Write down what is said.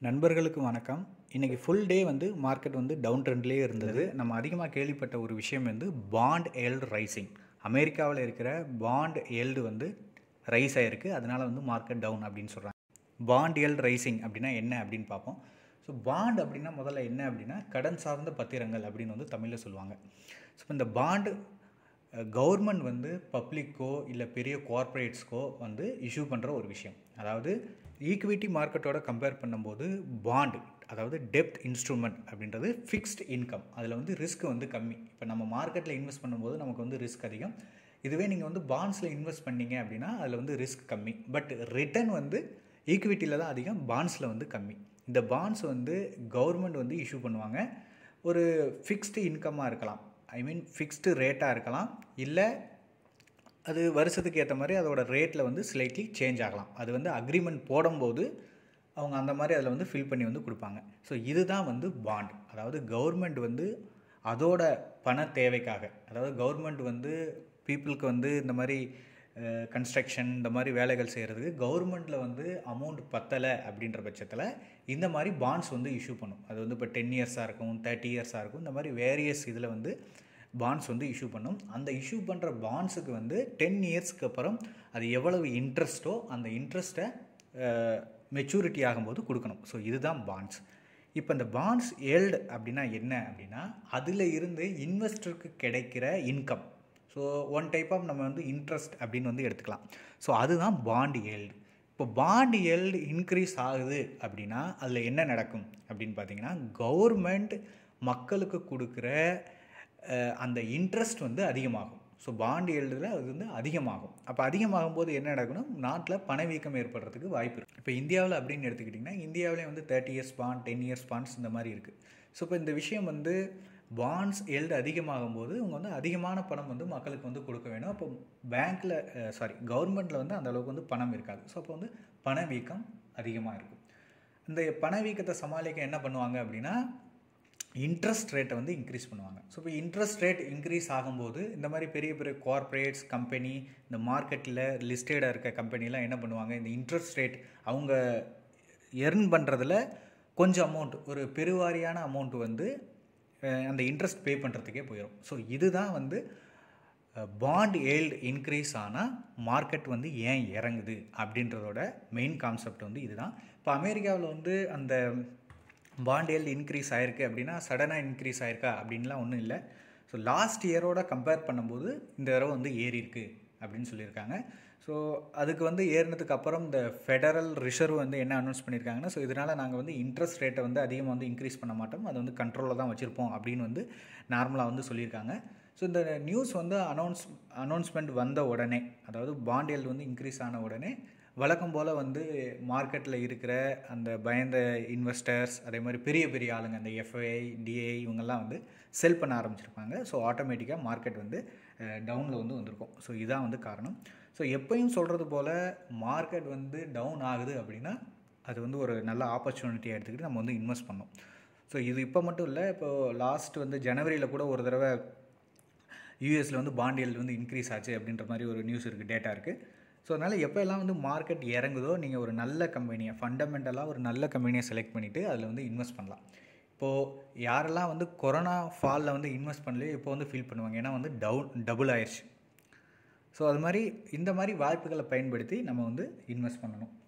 நண்பர்களுக்கு வணக்கம் இன்றைக்கி ஃபுல் டே வந்து மார்க்கெட் வந்து டவுன் ட்ரெண்ட்லேயே இருந்தது நம்ம அதிகமாக கேள்விப்பட்ட ஒரு விஷயம் வந்து பாண்ட் எல்டு ரைசிங் அமெரிக்காவில் இருக்கிற பாண்ட் எல்டு வந்து ரைஸ் ஆகிருக்கு அதனால் வந்து மார்க்கெட் டவுன் அப்படின்னு சொல்கிறாங்க பாண்ட் எல்டு ரைசிங் அப்படின்னா என்ன அப்படின்னு பார்ப்போம் ஸோ பாண்ட் அப்படின்னா முதல்ல என்ன அப்படின்னா கடன் சார்ந்த பத்திரங்கள் அப்படின்னு வந்து தமிழில் சொல்லுவாங்க ஸோ இந்த பாண்டு கவர்மெண்ட் வந்து பப்ளிக்கோ இல்லை பெரிய கார்ப்பரேட்ஸ்க்கோ வந்து இஷ்யூ பண்ணுற ஒரு விஷயம் அதாவது ஈக்விட்டி மார்க்கெட்டோட கம்பேர் பண்ணும்போது பாண்ட் அதாவது டெப்த் இன்ஸ்ட்ருமெண்ட் அப்படின்றது ஃபிக்ஸ்ட் இன்கம் அதில் வந்து ரிஸ்க் வந்து கம்மி இப்போ நம்ம மார்க்கெட்டில் இன்வெஸ்ட் பண்ணும்போது நமக்கு வந்து ரிஸ்க் அதிகம் இதுவே நீங்கள் வந்து பாண்ட்ஸில் இன்வெஸ்ட் பண்ணீங்க அப்படின்னா அதில் வந்து ரிஸ்க் கம்மி பட் ரிட்டர்ன் வந்து ஈக்விட்டியில் தான் அதிகம் பாண்ட்ஸில் வந்து கம்மி இந்த பாண்ட்ஸ் வந்து கவர்மெண்ட் வந்து இஷ்யூ பண்ணுவாங்க ஒரு ஃபிக்ஸ்டு இன்கம்மாக இருக்கலாம் ஐ மீன் ஃபிக்ஸ்டு ரேட்டாக இருக்கலாம் இல்லை அது வருஷத்துக்கு ஏற்ற மாதிரி அதோட ரேட்டில் வந்து ஸ்லைட்லி சேஞ்ச் ஆகலாம் அது வந்து அக்ரிமெண்ட் போடும்போது அவங்க அந்த மாதிரி அதில் வந்து ஃபில் பண்ணி வந்து கொடுப்பாங்க ஸோ இதுதான் வந்து பாண்ட் அதாவது கவர்மெண்ட் வந்து அதோட பண தேவைக்காக அதாவது கவர்மெண்ட் வந்து பீப்புளுக்கு வந்து இந்த மாதிரி கன்ஸ்ட்ரக்ஷன் இந்த மாதிரி வேலைகள் செய்கிறதுக்கு கவர்மெண்ட்டில் வந்து அமௌண்ட் பத்தலை அப்படின்ற பட்சத்தில் இந்த மாதிரி பாண்ட்ஸ் வந்து இஷ்யூ பண்ணும் அது வந்து இப்போ டென் இயர்ஸாக இருக்கும் தேர்ட்டி இயர்ஸாக இருக்கும் இந்த மாதிரி வேரியஸ் இதில் வந்து பாண்ட்ஸ் வந்து இஷ்யூ பண்ணும் அந்த இஷ்யூ பண்ணுற பாண்ட்ஸுக்கு வந்து டென் இயர்ஸ்க்கு அப்புறம் அது எவ்வளவு இன்ட்ரெஸ்ட்டோ அந்த இன்ட்ரெஸ்ட்டை மெச்சூரிட்டி ஆகும்போது கொடுக்கணும் ஸோ இதுதான் பாண்ட்ஸ் இப்போ இந்த பாண்ட்ஸ் ஏல்டு அப்படின்னா என்ன அப்படின்னா அதில் இருந்து இன்வெஸ்டருக்கு கிடைக்கிற income so one type of நம்ம வந்து இன்ட்ரெஸ்ட் அப்படின்னு வந்து எடுத்துக்கலாம் ஸோ அதுதான் பாண்ட் ஏல்டு இப்போ பாண்ட் ஏல்டு இன்க்ரீஸ் ஆகுது அப்படின்னா அதில் என்ன நடக்கும் அப்படின்னு பார்த்தீங்கன்னா கவர்மெண்ட் மக்களுக்கு கொடுக்குற அந்த இன்ட்ரெஸ்ட் வந்து அதிகமாகும் ஸோ பாண்ட் எழுதில் அது வந்து அதிகமாகும் அப்போ அதிகமாகும் போது என்ன நடக்கணும் நாட்டில் பணவீக்கம் ஏற்படுறதுக்கு வாய்ப்பு இருக்குது இப்போ இந்தியாவில் அப்படின்னு எடுத்துக்கிட்டிங்கன்னா இந்தியாவிலே வந்து thirty years bond ten years bonds இந்த மாதிரி இருக்குது ஸோ இப்போ இந்த விஷயம் வந்து பாண்ட்ஸ் எல்டு அதிகமாகும் போது இவங்க வந்து அதிகமான பணம் வந்து மக்களுக்கு வந்து கொடுக்க வேணும் அப்போ பேங்க்கில் சாரி கவர்மெண்ட்டில் வந்து அந்த அளவுக்கு வந்து பணம் இருக்காது ஸோ அப்போ வந்து பணவீக்கம் அதிகமாக இருக்கும் இந்த பணவீக்கத்தை சமாளிக்க என்ன பண்ணுவாங்க அப்படின்னா இன்ட்ரெஸ்ட் ரேட்டை வந்து இன்க்ரீஸ் பண்ணுவாங்க ஸோ இப்போ இன்ட்ரெஸ்ட் ரேட் இன்க்ரீஸ் ஆகும்போது இந்த மாதிரி பெரிய பெரிய கார்ப்பரேட்ஸ் கம்பெனி இந்த மார்க்கெட்டில் லிஸ்டடாக இருக்க கம்பெனிலாம் என்ன பண்ணுவாங்க இந்த இன்ட்ரெஸ்ட் ரேட் அவங்க எர்ன் பண்ணுறதுல கொஞ்சம் அமௌண்ட் ஒரு பெருவாரியான அமௌண்ட் வந்து அந்த இன்ட்ரெஸ்ட் பே பண்ணுறதுக்கே போயிடும் ஸோ இதுதான் வந்து பாண்ட் ஏல்டு இன்க்ரீஸ் ஆனால் மார்க்கெட் வந்து ஏன் இறங்குது அப்படின்றதோட மெயின் கான்செப்ட் வந்து இதுதான் இப்போ அமெரிக்காவில் வந்து அந்த பாண்ட் ஏல்டு இன்க்ரீஸ் ஆகிருக்கு அப்படின்னா சடனாக இன்க்ரீஸ் ஆயிருக்கா அப்படின்லாம் ஒன்றும் இல்லை ஸோ லாஸ்ட் இயரோட கம்பேர் பண்ணும்போது இந்த தடவை வந்து ஏறி இருக்கு அப்படின்னு சொல்லியிருக்காங்க ஸோ அதுக்கு வந்து ஏறினதுக்கு அப்புறம் இந்த ஃபெடரல் ரிசர்வ் வந்து என்ன அனௌன்ஸ் பண்ணியிருக்காங்கன்னா ஸோ இதனால் நாங்கள் வந்து இன்ட்ரெஸ்ட் ரேட்டை வந்து அதிகமாக வந்து இன்க்ரீஸ் பண்ண மாட்டோம் அது வந்து கண்ட்ரோலில் தான் வச்சுருப்போம் அப்படின்னு வந்து நார்மலாக வந்து சொல்லியிருக்காங்க ஸோ இந்த நியூஸ் வந்து அனௌன்ஸ் அனௌன்ஸ்மெண்ட் வந்த உடனே அதாவது பாண்ட் ஏல்டு வந்து இன்க்ரீஸ் ஆன உடனே வழக்கம் போல் வந்து மார்க்கெட்டில் இருக்கிற அந்த பயந்த இன்வெஸ்டர்ஸ் அதே மாதிரி பெரிய பெரிய ஆளுங்க அந்த எஃப்ஐ டிஐ இவங்கெல்லாம் வந்து செல் பண்ண ஆரம்பிச்சிருப்பாங்க ஸோ ஆட்டோமேட்டிக்காக மார்க்கெட் வந்து டவுனில் வந்து வந்திருக்கும் ஸோ இதான் வந்து காரணம் ஸோ எப்பயும் சொல்கிறது போல் மார்க்கெட் வந்து டவுன் ஆகுது அப்படின்னா அது வந்து ஒரு நல்ல ஆப்பர்ச்சுனிட்டியாக எடுத்துக்கிட்டு நம்ம வந்து இன்வெஸ்ட் பண்ணோம் ஸோ இது இப்போ மட்டும் இல்லை இப்போது லாஸ்ட் வந்து ஜனவரியில் கூட ஒரு தடவை யூஎஸில் வந்து பாண்டியல் வந்து இன்க்ரீஸ் ஆச்சு அப்படின்ற மாதிரி ஒரு நியூஸ் இருக்குது டேட்டா இருக்குது ஸோ அதனால் எப்போ எல்லாம் வந்து மார்க்கெட் இறங்குதோ நீங்கள் ஒரு நல்ல கம்பெனியை ஃபண்டமெண்டலாக ஒரு நல்ல கம்பெனியை செலக்ட் பண்ணிவிட்டு அதில் வந்து இன்வெஸ்ட் பண்ணலாம் இப்போது யாரெல்லாம் வந்து கொரோனா ஃபாலில் வந்து இன்வெஸ்ட் பண்ணலையோ இப்போ வந்து ஃபீல் பண்ணுவாங்க ஏன்னா வந்து டவுன் டபுள் ஆயிடுச்சு ஸோ அது மாதிரி இந்த மாதிரி வாய்ப்புகளை பயன்படுத்தி நம்ம வந்து இன்வெஸ்ட் பண்ணணும்